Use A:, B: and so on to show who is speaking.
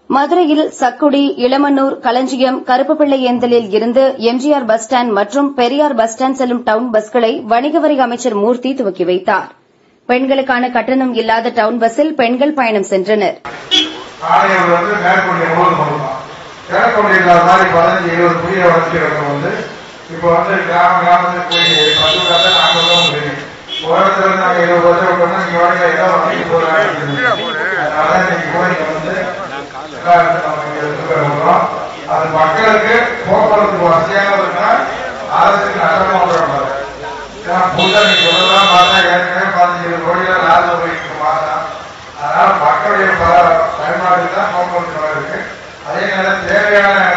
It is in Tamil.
A: மதுரையில் சக்குடி இளமன்னூர் களஞ்சியம் கருப்புப்பிள்ளையேந்தலில் இருந்து எம்ஜிஆர் பஸ் ஸ்டாண்ட் மற்றும் பெரியார் பஸ் ஸ்டாண்ட் செல்லும் டவுன் பஸ்களை வணிக வரி அமைச்சர் மூர்த்தி துவக்கி வைத்தார் பெண்களுக்கான கட்டணம் இல்லாத டவுன் பஸ்ஸில் பெண்கள் பயணம் சென்றனர்
B: ஆணையர் வந்து மேற்கொண்டிய போது கொடுப்பான் கிழக்கொண்டிய மாதிரி பதினஞ்சு இருபது புதிய வளர்ச்சிகளுக்கு வந்து இப்போ வந்து கிராம கிராமத்துக்கு போய் பத்து காலத்தில் நாங்கள் தான் முடியும் ஒரு இடத்துல இருந்து நாங்கள் இருபது வருஷம் விட்டோம்னா நீங்கள் வழியில் ஏதோ வண்டிக்கு போகிறாங்க அதனால இன்னைக்கு போய் இங்க வந்து எல்லாம் எடுத்து நம்ம இங்க எடுத்துட்டு வர்றோம். அது மக்களுக்கு போக்குவரத்து வசதியாக இருக்குன்னா அரசுக்கு நஷ்டமாக வரக்கூடாது ஏன்னா புதுசாக நீங்க சொல்லலாம் பார்த்தா ஏற்கனவே பதினஞ்சு இருபது கோடியில் லாபம் போயிட்டு மாதம் அதனால மக்களுடைய பல பயன்பாடு தான் போக்குவரத்து கழகம் இருக்கு அதே நேரம் தேவையான